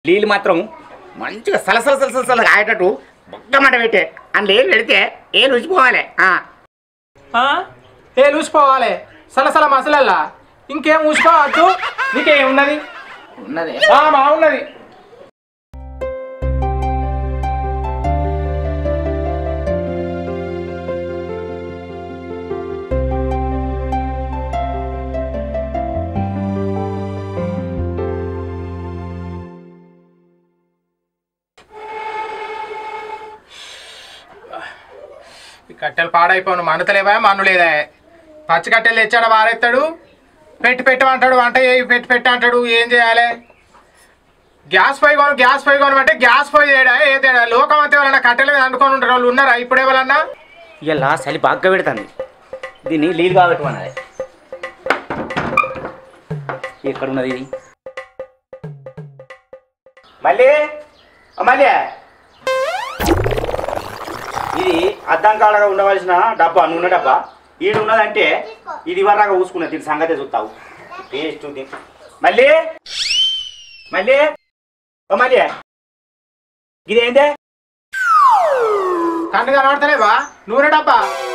నీళ్ళు మాత్రం మంచిగా సలసల సలసల సల ఆయేటట్టు బొగ్గమంట పెట్టే అందులో ఏం పెడితే ఏ రుచిపోవాలి ఆ. ఆ? ఏ లూసిపోవాలి సలసల మసలల్లా ఇంకేం ఊసిపోవద్దు నీకేం ఉన్నది ఉన్నదే ఆ, బాగున్నది ఈ కట్టెలు పాడైపోను మనుతలేవా మన్ను లేదా పచ్చి కట్టెలు తెచ్చాడు వారెత్తాడు పెట్టి పెట్టమంటాడు వంట చేయి పెట్టి పెట్టి అంటాడు ఏం చేయాలి గ్యాస్ పొయ్యి కొను గ్యాస్ పొయ్యి కొను అంటే గ్యాస్ పొయ్యి తేడా ఏ తేడా లోకం అంతే వాళ్ళ కట్టెల మీద అనుకొని ఉంటారు వాళ్ళు ఉన్నారా ఇప్పుడు ఎవరన్నా ఇలా చలి బాగా పెడుతుంది దీన్ని నీళ్ళు కాబెట్టుకున్నది ఎక్కడ ఉన్నది ఇది మళ్ళీ ఓ మళ్ళీ ఇది అద్దం కాడగా ఉండవలసిన డబ్బా నూనె డబ్బా ఈడు ఉన్నదంటే ఇది వరగా ఊసుకున్నది దీని సంగతే చూస్తావు పేస్ట్ ఉంది మళ్ళీ మళ్ళీ ఓ మళ్ళీ ఇదేంటే కన్ను కనబడతలేవా నూనె డబ్బా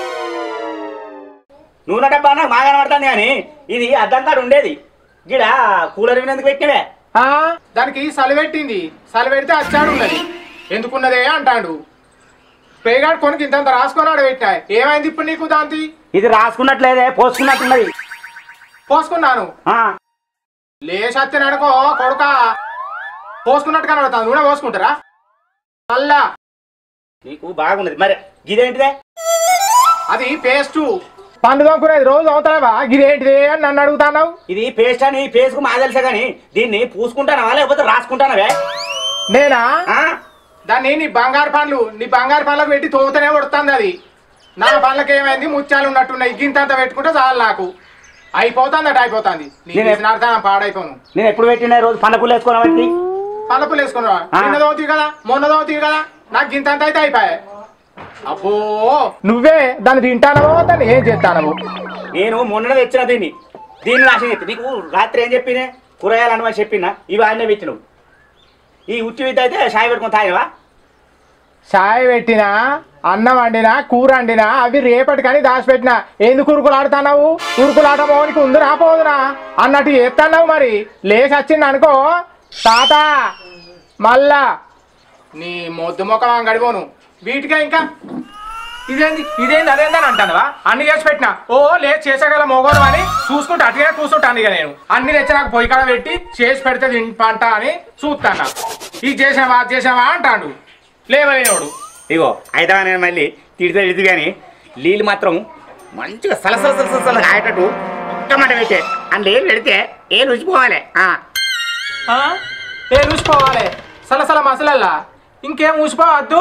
నూనె డబ్బా నాకు బాగా కనబడుతుంది కానీ ఇది అద్దం కాడ ఉండేది గిడ కూలర్ వినందుకు పెట్టినవే ఆ, దానికి సలి పెట్టింది సలి పెడితే అచ్చాడు ఉన్నది ఎందుకున్నదే అంటాడు పేగాడు కొనికి ఇంతంత రాసుకొని పెట్టా ఏమైంది ఇప్పుడు నీకు దాంతి ఇది రాసుకున్నట్లేదే పోసుకున్నట్టున్నది పోసుకున్నాను ఆ, లేచత్తిన అనుకో కొడుక పోసుకున్నట్టు కనబడతాను నూనె పోసుకుంటారా మళ్ళా నీకు బాగున్నది మరి ఇదేంటిదే అది పేస్టు పండు దొంకునేది రోజు అవుతావా ఇదేంటిది అని నన్ను అడుగుతున్నావు ఇది పేస్ట్ అని పేస్కు మా తెలుసా కానీ దీన్ని పూసుకుంటానవా లేకపోతే రాసుకుంటానవే నేనా ఆ? దాన్ని నీ బంగారు పండ్లు నీ బంగారు పండ్లకు పెట్టి తోతనే కొడుతుంది అది నా పండ్లకి ఏమైంది ముత్యాలు ఉన్నట్టున్నాయి గింతంత పెట్టుకుంటే చాలు నాకు అయిపోతుంది అటు అయిపోతుంది నీ నేను- చేసిన అర్థం పాడైపోను నేను ఎప్పుడు పెట్టిన రోజు పండపూలు వేసుకోవాలి బట్టి పల్లపులు వేసుకున్నావా ఆ. నిన్న దోతీ కదా మొన్న దోతీ కదా నాకు గింతంత అయితే అయిపోయాయి అబ్బో నువ్వే దాన్ని తింటానవో దాన్ని ఏం చేస్తానవో నేను మొన్న తెచ్చిన దీన్ని దీన్ని నాశనం చెప్తే నీకు రాత్రి ఏం చెప్పినే కూరగాయలు అనమని చెప్పిన ఇవి అన్నీ పెట్టినవు ఈ ఉట్టి విద్య అయితే షాయి పెట్టుకొని తాగినవా చాయ్ పెట్టినా అన్నం వండినా కూర వండినా అవి రేపటికని దాచిపెట్టినా ఎందుకు ఉరుకులు ఆడుతున్నావు ఉరుకులు ఆడమోనికి ఉంది రాపోదునా అన్నట్టు చేస్తున్నావు మరి లేచి వచ్చింది అనుకో తాత మళ్ళా నీ మొద్దు ముఖం గడిపోను వీటికే ఇంకా ఇదేంది ఇదేంది అదేందని అంటానవా అన్ని చేసి పెట్టినా ఓ లేదు చేసేగల మోగోను అని చూసుకుంటా అటుగా కూర్చుంటాను ఇక నేను అన్ని తెచ్చి నాకు పొయ్యి కాడ పెట్టి చేసి పెడితే తిన్ పంట అని చూస్తాను ఇది చేసావా అది చేసావా అంటాడు లేవలేనోడు ఇగో అయితే నేను మళ్ళీ తిడితే ఇది కానీ నీళ్ళు మాత్రం మంచిగా సలసల సలసల సల ఆయేటట్టు ఒక్కమాట పెట్టే అందులో ఏం పెడితే ఏ రుచిపోవాలి ఆ. ఆ? ఏ ఊసిపోవాలి సలసల మసలల్లా ఇంకేం ఊసిపోవద్దు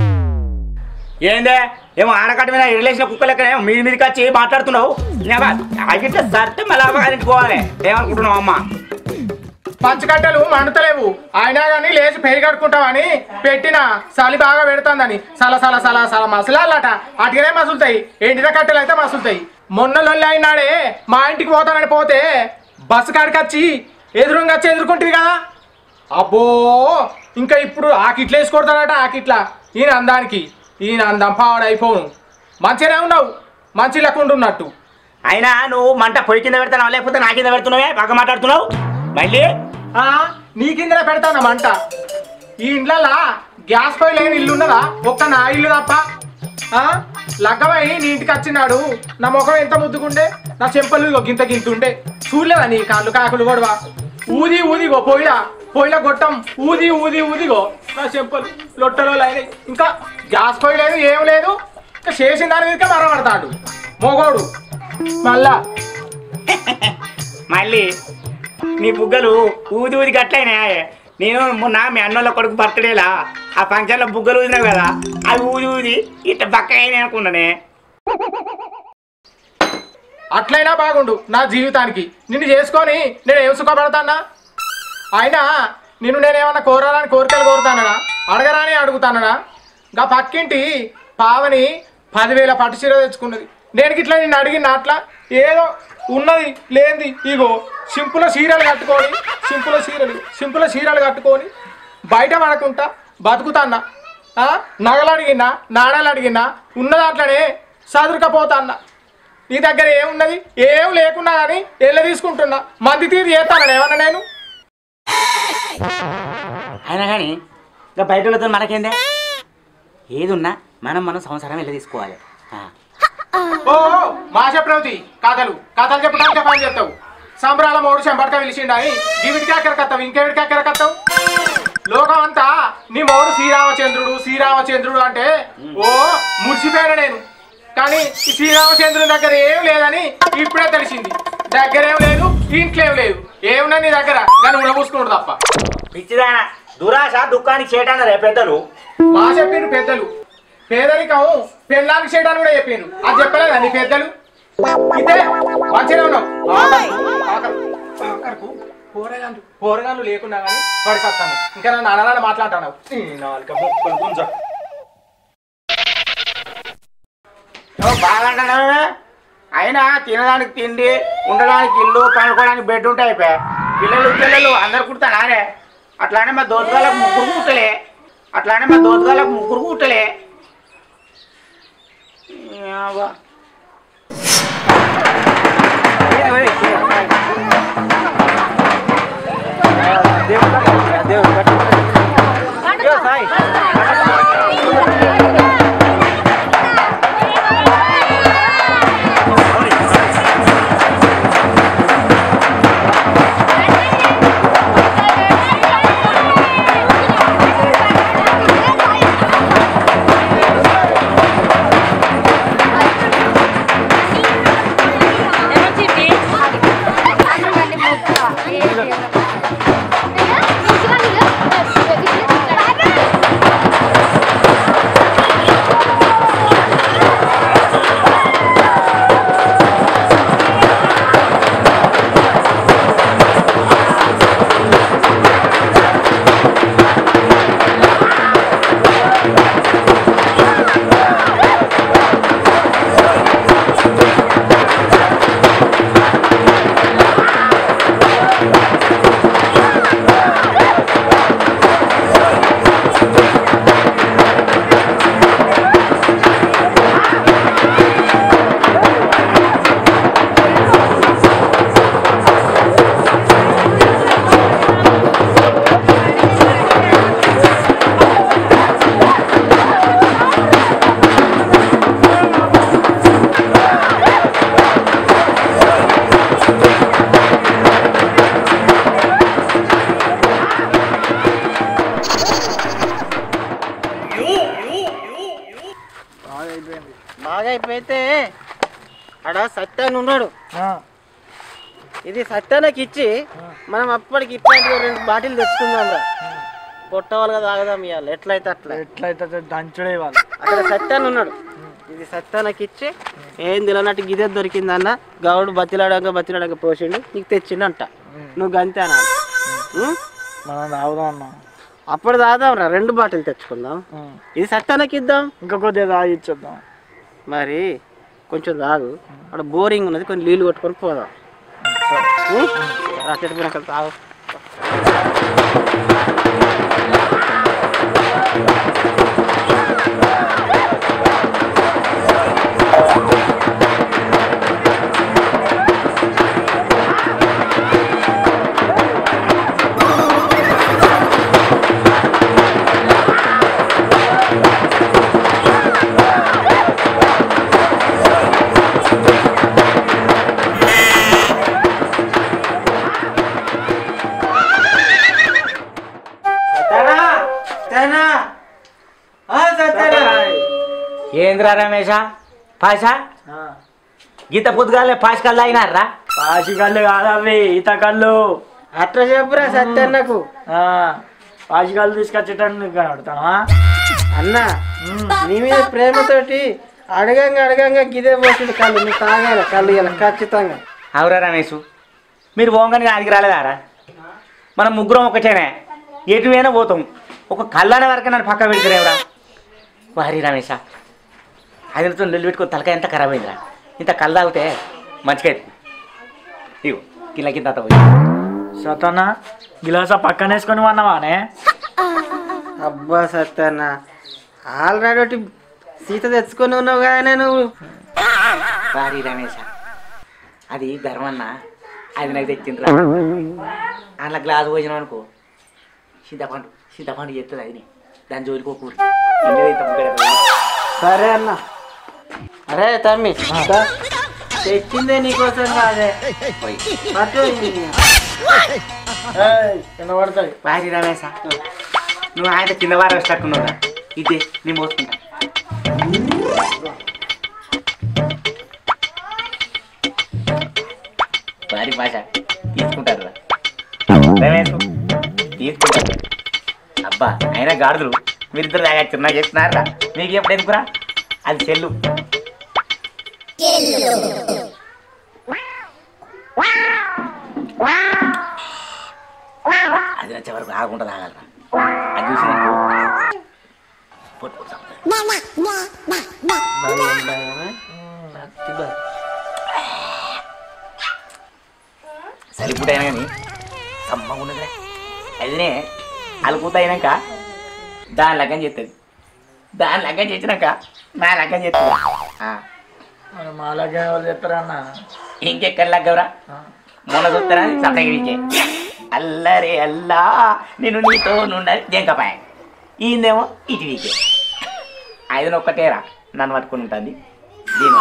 ఏందే ఏమో ఆనకట్ట మీద రిలేషన్ కుక్క లెక్క మీది మీదకి వచ్చి మాట్లాడుతున్నావు అగిట్లా సర్తే మళ్ళీ అమ్మగారింటికి పోవాలి ఏమనుకుంటున్నావు అమ్మ పంచకట్టెలు మండుతలేవు అయినా కానీ లేచి పెరి కట్టుకుంటామని పెట్టిన చలి బాగా పెడుతుందని సల సల సల సల మసలాలట అటుగానే మసులుతాయి ఎండిన కట్టెలు అయితే మసులుతాయి మొన్న లొల్లి అయినాడే మా ఇంటికి పోతానని పోతే బస్సు కాడికి వచ్చి ఎదురుగా వచ్చి ఎదుర్కొంటుంది కదా అబ్బో ఇంకా ఇప్పుడు ఆకిట్లు వేసి కొడతాడట ఆకిట్లా ఈయన అందానికి ఈయన అందం పాడైపోను మంచిగానే ఉన్నావు మంచి లెక్క ఉన్నట్టు అయినా నువ్వు మంట పొయ్యి కింద పెడతావు లేకపోతే నా కింద పెడుతున్నావే బాగా మాట్లాడుతున్నావు మళ్ళీ ఆ, నీ కిందనే పెడతాను మంట ఈ ఇండ్లలా గ్యాస్ పొయ్యి లేని ఇల్లు ఉన్నదా ఒక్క నా ఇల్లు తప్ప ఆ, లగ్గమై నీ ఇంటికి వచ్చినాడు నా ముఖం ఎంత ముద్దుకుండే నా చెంపలు ఇగో గింత గింత ఉండే చూడలేదా నీ కాళ్ళు కాకులు కూడా ఊది ఊదిగో పొయ్యిలా పొయ్యిల గొట్టం ఊది ఊది ఊదిగో నా చెంపలు లొట్టలో అయినాయి ఇంకా గ్యాస్ పొయ్యి లేదు ఏం లేదు ఇంకా చేసిన దాని మీద మరపడతాడు మొగోడు మళ్ళా మళ్ళీ నీ బుగ్గలు ఊది ఊది గట్లయినా నేను మొన్న మీ అన్నోళ్ళ కొడుకు బర్త్డేలా ఆ ఫంక్షన్లో బుగ్గలు ఊదినావు కదా అవి ఊది ఊది ఇట్లా పక్క అయినాయి అనుకున్నానే అట్లయినా బాగుండు నా జీవితానికి నిన్ను చేసుకొని నేను ఏం సుఖపడతానా అయినా నిన్ను నేనేమన్నా కోరాలని కోరికలు కోరుతానడా అడగరాని అడుగుతానడా గా పక్కింటి పావని పదివేల పట్టు చీర తెచ్చుకున్నది నేను ఇట్లా నిన్ను అడిగిన అట్లా ఏదో ఉన్నది లేనిది ఇగో సింపుల్ చీరలు కట్టుకొని సింపుల్ చీరలు సింపుల్ చీరలు కట్టుకొని బయట పడకుండా బతుకుతాన్నా ఆ? నగలు అడిగినా నాణాలు అడిగినా ఉన్న దాంట్లోనే చదురుకపోతా అన్న నీ దగ్గర ఏమున్నది ఏం లేకున్నా కానీ ఎల్ల తీసుకుంటున్నా మంది తీరు చేస్తాను ఏమన్నా నేను అయినా కానీ ఇంకా బయట వాళ్ళతో మనకేందే ఏది ఉన్నా మనం మనం సంవత్సరం వెళ్ళి తీసుకోవాలి ఆ. ఓ మాష ప్రవతి కథలు కథలు చెప్పడానికి పని చేస్తావు సంబరాల మూడు చెంబడక పిలిచిండు అని గివిడికి ఎక్కడికత్తావు ఇంకెవిడికి ఎక్కడికత్తావు లోకం అంతా నీ మౌడు శ్రీరామచంద్రుడు శ్రీరామచంద్రుడు అంటే ఓ మురిసిపోయాను నేను కానీ ఈ శ్రీరామచంద్రుని దగ్గర ఏం లేదని ఇప్పుడే తెలిసింది దగ్గర ఏం లేదు ఇంట్లో ఏం లేదు ఏమున్నా నీ దగ్గర దాన్ని ఉడబూసుకున్నాడు తప్ప పిచ్చిదాన దురాశ దుఃఖానికి చేయటానరే పెద్దలు మా చెప్పారు పెద్దలు పేదరికం పెళ్ళానికి చేయడానికి కూడా చెప్పారు అది చెప్పలేదా నీ పెద్దలు ఇదే మంచిగా ఉన్నావు ఆఖరుకు, ఆఖరుకు, ఆఖరుకు పోరగాళ్ళు పోరగాళ్ళు లేకున్నా కానీ వాడి సత్తాను ఇంకా నన్ను అనరాని మాట్లాడుతున్నావు ఈ నాలుక ముక్కలు గుంజ బాగా అంటున్నావే? అయినా తినడానికి తిండి ఉండడానికి ఇల్లు పనుకోవడానికి బెడ్ ఉంటే అయిపోయా పిల్లలు పిల్లలు అందరు కుడతానారే అట్లానే మా దోసగాళ్ళకు ముగ్గురు కుట్టలే అట్లానే మా దోసగాళ్ళకు ముగ్గురు కుట్టలే ఏవ్వ. అయ్యో సాయి బాగా అయిపోతే ఆడ సత్యాన్ని ఉన్నాడు ఇది సత్యానికి ఇచ్చి మనం అప్పటికి ఇట్లాంటి రెండు బాటిల్ తెచ్చుకుందాం రా పొట్టవాళ్ళు కదా తాగదాం ఇవాళ ఎట్లయితే అట్లా ఎట్లయితే దంచుడే వాళ్ళు అక్కడ సత్యాన్ని ఉన్నాడు ఇది సత్యానికి ఇచ్చి ఏం తెలియనట్టు గిదే దొరికిందన్న గౌడు బతిలాడంగా బతిలాడంగా పోసిండు నీకు తెచ్చిండు అంట నువ్వు గంతే అనాలి ఉం? మనం తాగుదాం అన్నా అప్పుడు తాగుదాం రా రెండు బాటిల్ తెచ్చుకుందాం ఇది సత్యానికి ఇద్దాం ఇంకా కొద్దిగా తాగి ఇచ్చేద్దాం మరి కొంచెం తాగు అక్కడ బోరింగ్ ఉన్నది కొన్ని నీళ్ళు కొట్టుకొని పోదాం ఉం? రా చెట్టు పైన అక్కడ తాగు ఏంద్రా రమేష పాషా గీత పొద్దుగాలే పాష కళ్ళు అయినారా పాచి కళ్ళు కాదవి ఈత కళ్ళు అట్లా చెప్పురా సత్యన్నకు ఆ, పాచి కళ్ళు తీసుకొచ్చేటట్టు కనబడతావా అన్న నీ మీద ప్రేమతోటి అడగంగా అడగంగా గిదే పోసిండు కళ్ళు నువ్వు తాగాలి కళ్ళు ఇలా ఖచ్చితంగా అవురా రమేష్ మీరు పోగానే ఆడికి రాలేదారా మనం ముగ్గురం ఒకటేనే ఎటు అయినా పోతాం ఒక కళ్ళానే వరకే నన్ను పక్క పెడతారేవరా వారి రమేష అదితో నిల్లు పెట్టుకొని తలకాయ ఎంత ఖరాబ్ అయిందిరా ఇంత కళ్ళు తాగితే మంచిగా అవుతుంది ఇగో కింద కింద పోయి సతన గిలాస పక్కన వేసుకొని వన్నవానే అబ్బా సత్యన్న ఆల్రెడీ ఒకటి సీత తెచ్చుకొని ఉన్నావు కానీ నువ్వు సారీ రమేష్ అది ధర్మన్న అది నాకు తెచ్చిండ్రా అందులో గ్లాస్ పోసినాం అనుకో చింతపండు చింతపండు చేస్తుంది అది దాని జోలికి ఒక కూర సరే అన్న అరే తమ్మి తెచ్చిందే నీకోసం కాదే పట్టు కింద పడతాయి భారీ రమేష నువ్వు ఆయన కింద వారం వేసేటట్టున్నావురా ఇదే నేను మోసుకుంటా భారీ భాష తీసుకుంటారు రమేష్ తీసుకుంటారు అబ్బా అయినా గాడుదులు మీరిద్దరు తాగచ్చు నాకు చెప్తున్నారా మీకు ఎప్పుడు ఎందుకురా అది చెల్లు అది నచ్చే వరకు ఆగకుండా తాగాలరా అది చూసి నాకు పొట్టు పొట్టు చంపుతుంది. సరిపుడైనా కానీ సమ్మగా ఉన్నదిరా అదినే అలుపుత అయినాక దాని లగ్గం చేస్తుంది దాని లగ్గం చేసినాక నా లగ్గం చేస్తుంది మరి మా లగ్గ ఎవరు చెప్తారన్న ఇంకెక్కడ లగ్గవరా మొన్న చూస్తారా సప్తగిరికే అల్లరే అల్లా నేను నీతో నుండి జంకపాయ ఈయనేమో ఇటు వీకే ఐదు ఒక్కటేరా నన్ను పట్టుకుని ఉంటుంది దీని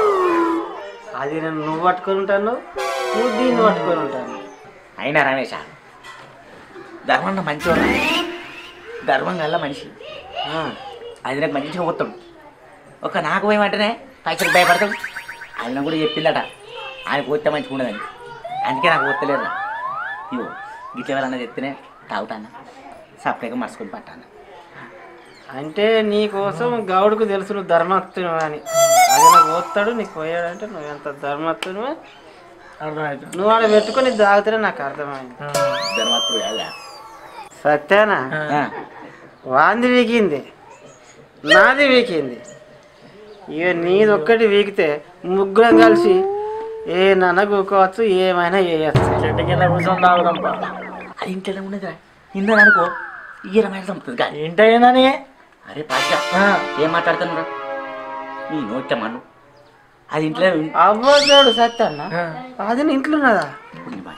అది నన్ను నువ్వు పట్టుకొని ఉంటాను నువ్వు దీన్ని పట్టుకొని ఉంటాను అయినా రమేష ధర్మన్న మంచివాడు ధర్మం గల్ల మనిషి అది నాకు మంచిగా పోతాడు ఒక నాకు పోయమంటేనే పైసలు భయపడతాడు ఆయన కూడా చెప్పిందట ఆయన పోతే మంచిగా ఉండదని అందుకే నాకు పోతలేదు ఇవో గిట్ల ఎవరన్నా చెప్తేనే తాగుతాను సపరేట్గా మర్చుకొని పట్టాను అంటే నీ కోసం గౌడుకు తెలుసు నువ్వు ధర్మత్తును అని అది నాకు పోతాడు నీకు పోయాడంటే నువ్వు ఎంత ధర్మత్తును అర్థమవుతుంది నువ్వు ఆడ పెట్టుకొని తాగితేనే నాకు అర్థమైంది ధర్మత్తుడు కాదా సత్యానా వాంది వీకింది నాది వీకింది ఇక నీది ఒక్కటి వీకితే ముగ్గురం కలిసి ఏ నన్న కూకోవచ్చు ఏమైనా చేయచ్చు చెట్టు కింద కూర్చొని తాగుదాంపా అది ఇంట్లోనే ఉన్నదిరా ఇందని అనుకో ఈరమైన చంపుతుంది కానీ ఇంట ఏందని అరే పాషా ఏం మాట్లాడుతున్నారా నీ నోట మన్ను అది ఇంట్లో అవ్వడు సత్యన్న అది నీ ఇంట్లో ఉన్నదా ఉంది భాష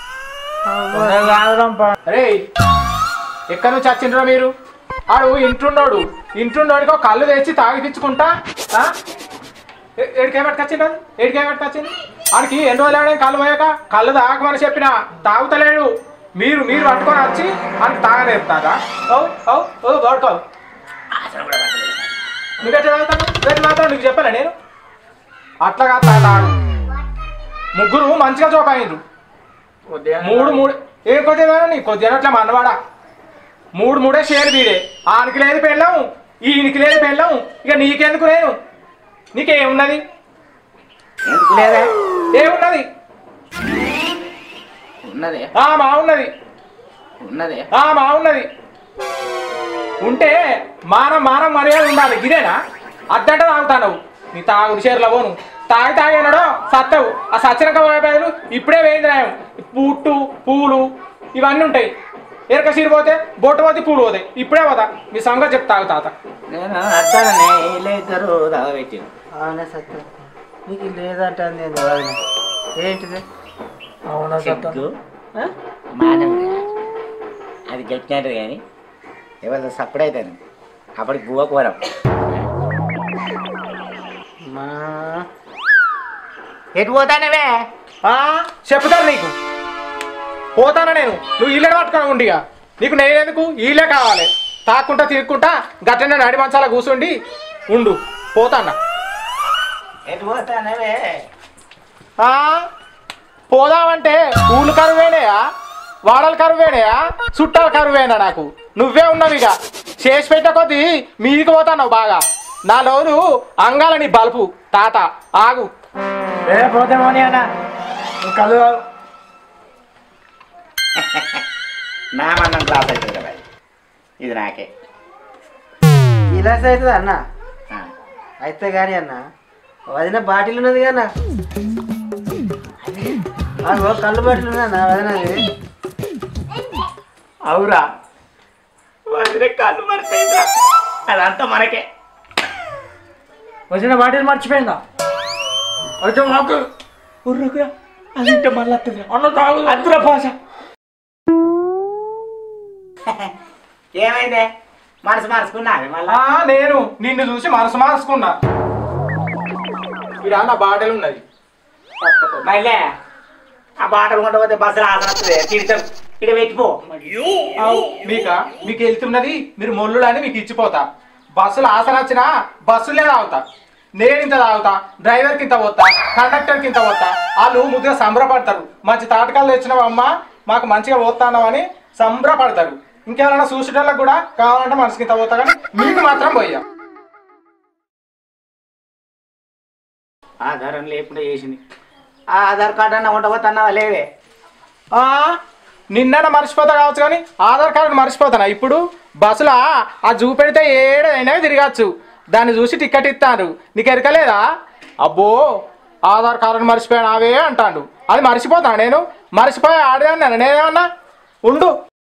తాగుదాంపా అరే ఎక్కడి నుంచి వచ్చిండ్రో మీరు ఆడు ఇంట్లున్నాడు ఇంట్లున్నోడికి ఒక కళ్ళు తెచ్చి తాగిపించుకుంటా ఆ? ఏ- ఏడికేం పట్టుకొచ్చిండు అది? ఏడికేం పట్టుకొచ్చింది ఆడికి ఎన్ని రోజులు ఆడే కళ్ళు పోయాక కళ్ళు తాగమని చెప్పిన తాగుతలేడు మీరు మీరు పట్టుకొని వచ్చి ఆడికి తాగనేస్తారా ఓ ఓ ఓ పడుకో ఆసన కూడా పట్టలేదు నువ్వెట్లా తాగుతాను నువ్వెట్లా తాగుతావు నీకు చెప్పాను నేను అట్లా కాదు తా- తాగు ముగ్గురు మంచిగా చోపాయిండ్రు మూడు మూడు ఏం కొద్దిగా నీ కొద్దిగా అట్లా మనవాడా మూడు మూడే షేర్ వీడే ఆనికి లేదు పెళ్ళాం ఈయనకి లేదు పెళ్ళాం ఇక నీకెందుకు నేను నీకేమున్నది ఎందుకు లేదా ఏమున్నది ఉన్నదే ఆ మా ఉన్నది ఉన్నదే ఆ మా ఉన్నది ఉంటే మానం మానం మర్యాద ఉండాలి ఇదేనా అద్దంట తాగుతావు నీ తాగుడు షేర్లో పోను తాగి తాగినాడో సత్తవు ఆ సచ్చినక పోయేపాయలు ఇప్పుడే వేయింది రాయం పుట్టు పూలు ఇవన్నీ ఉంటాయి ఎరక సీరు పోతే బొట్టు పోతే పూలు పోతాయి ఇప్పుడే పోతా మీ సంగతి చెప్తా తాగు తాత నేను అర్థాలనే ఇద్దరు తాగబెట్టి అవునే సత్యం నీకు లేదంటే అంది ఏంది వదిన? ఏంటిది అవునా సత్యం చెక్కు ఆ? మానం అది గట్టినట్టు కానీ ఎవరు సప్పుడైతాను అప్పటికి బువ్వ కూరం మా ఎటు పోతానవే ఆ, చెప్తాను నీకు పోతానా నేను నువ్వు ఇల్లే పట్టుకొని ఉండిగా నీకు నేనెందుకు ఇల్లే కావాలి తాక్కుంటా తిరుక్కుంటా గట్టనే నడి మంచాల కూర్చుండి ఉండు పోతానా ఎటు పోతానవే ఆ, పోదామంటే ఊళ్ళు కరువేనాయా వాడలు కరువేనాయా చుట్టాలు కరువేనా నాకు నువ్వే ఉన్నావు ఇక చేసి పెట్ట కొద్దీ మీదికి పోతాన్నావు బాగా నా లోను అంగాల నీ బలుపు తాత ఆగు ఏ పోతే పోనీ అన్న నువ్వు కలు తాగు. నా మన్నం క్లాస్ అవుతుంది కదా ఇది నాకే ఇలా అవుతుంది అన్న ఆ. అయితే కానీ అన్న వదిన బాటిల్ ఉన్నది కదా అగో కళ్ళు బాటిల్ ఉన్నదా వదినది అవురా వదిలే కాళ్ళు మరిపోయిందా అదంతా మనకే వచ్చిన బాటిల్ మర్చిపోయిందా వచ్చే మాకు ఉర్రుకురా అది ఇంటే మళ్ళీ వస్తుంది అన్న తాగు అద్దురా భాష ఏమైందే మనసు మార్చుకున్నావే మళ్ళా ఆ, నేను నిన్ను చూసి మనసు మార్చుకున్నా ఇక్కడ నా బాటలు ఉన్నది మళ్ళీ ఆ బాటలు ఉండకపోతే బస్సులు ఆసనస్తుంది తిడతాం ఇక్కడ పెట్టిపో అవు, మీకా మీకు వెళ్తున్నది మీరు మొల్లుడు అని మీకు ఇచ్చిపోతా బస్సులు ఆసన వచ్చినా బస్సులే తాగుతా నేను ఇంత తాగుతా డ్రైవర్కి ఇంత పోతా కండక్టర్కి ఇంత పోతా వాళ్ళు ముద్దుగా సంబరపడతారు మంచి తాటకాలు తెచ్చినావు అమ్మ మాకు మంచిగా పోతాన్నావు అని సంబరపడతారు ఇంకెవరైనా చూసేటోళ్ళకి కూడా కావాలంటే మనసుకి ఇంత పోతా కానీ మీకు మాత్రం పోయా ఆధారం లేకుండా చేసింది ఆ ఆధార్ కార్డు అన్న ఉండబోతున్నావా లేవే ఆ, నిన్న మర్చిపోతా కావచ్చు కానీ ఆధార్ కార్డు మర్చిపోతానా ఇప్పుడు బస్సులో ఆ చూపెడితే ఏడైనా తిరగచ్చు దాన్ని చూసి టికెట్ ఇస్తాను నీకు ఎరకలేదా అబ్బో ఆధార్ కార్డు మర్చిపోయాను అవే అంటాడు అది మర్చిపోతాను నేను మర్చిపోయి ఆడే అన్నాను నేనేమన్నా ఉండు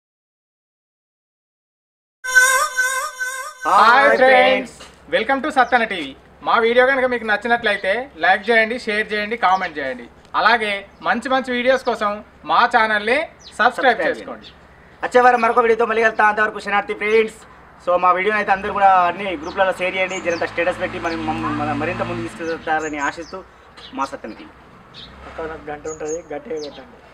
hi friends welcome to Sattana TV మా వీడియో కనుక మీకు నచ్చినట్లయితే లైక్ చేయండి షేర్ చేయండి కామెంట్ చేయండి అలాగే మంచి మంచి వీడియోస్ కోసం మా ఛానల్ని సబ్స్క్రైబ్ చేసుకోండి వచ్చే వారం మరొక వీడియోతో మళ్ళీ వెళ్తా అంతవరకు శనార్థి ఫ్రెండ్స్ సో మా వీడియో అయితే అందరూ కూడా అన్ని గ్రూప్లలో షేర్ చేయండి జనంత స్టేటస్ పెట్టి మనం మమ్మ- మన మరింత ముందు తీసుకెళ్తారని ఆశిస్తూ మా సత్యనకి అక్కడ నాకు గంట ఉంటుంది గట్టిగా కొట్టండి